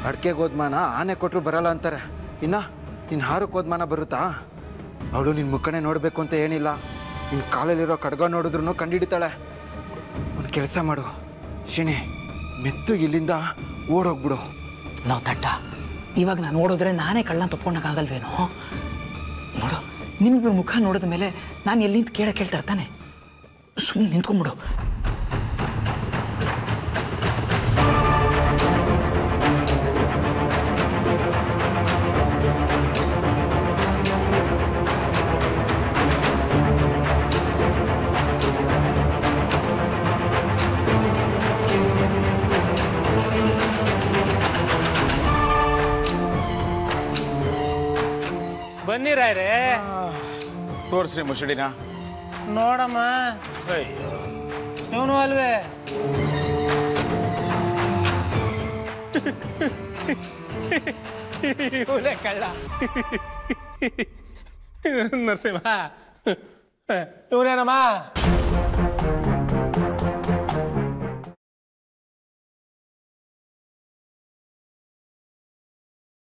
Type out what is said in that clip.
ಅಡ್ಕೆಗೆ ಹೋದ್ಮಾನ ಆನೆ ಕೊಟ್ಟರು ಬರಲ್ಲ ಅಂತಾರೆ ಇನ್ನ ನಿನ್ನ ಹಾರಕ್ಕೆ ಹೋದ್ಮಾನ ಬರುತ್ತಾ ಅವಳು ನಿನ್ನ ಮುಖನೇ ನೋಡಬೇಕು ಅಂತ ಏನಿಲ್ಲ ನಿನ್ನ ಕಾಲಲ್ಲಿರೋ ಖಡ್ಗ ನೋಡಿದ್ರು ಕಂಡಿಡಿತಾಳೆ ಒಂದು ಕೆಲಸ ಮಾಡು ಶಿಣಿ ಮೆತ್ತು ಇಲ್ಲಿಂದ ಓಡೋಗ್ಬಿಡು ನಾವು ತಟ್ಟ ಇವಾಗ ನಾನು ನೋಡಿದ್ರೆ ನಾನೇ ಕಳ್ಳ ತಪ್ಕೊಂಡಾಗಲ್ವೇನೋ ನೋಡು ನಿಮ್ಗೆ ಮುಖ ನೋಡಿದ ಮೇಲೆ ನಾನು ಎಲ್ಲಿಂದ ಕೇಳ ಕೇಳ್ತಾ ಇರ್ತಾನೆ ಸುಮ್ಮನೆ ನಿಂತ್ಕೊಂಡ್ಬಿಡು ಬನ್ನಿ ರಾಯ್ರೆ ತೋರಿಸ್ರಿ ಮುಸುಡಿನ ನೋಡಮ್ಮ ಇವನು ಅಲ್ವೇ ಇವನೇ ಕಳ್ಳ ನರಸಿಂಹ ಇವನೇನಮ್ಮ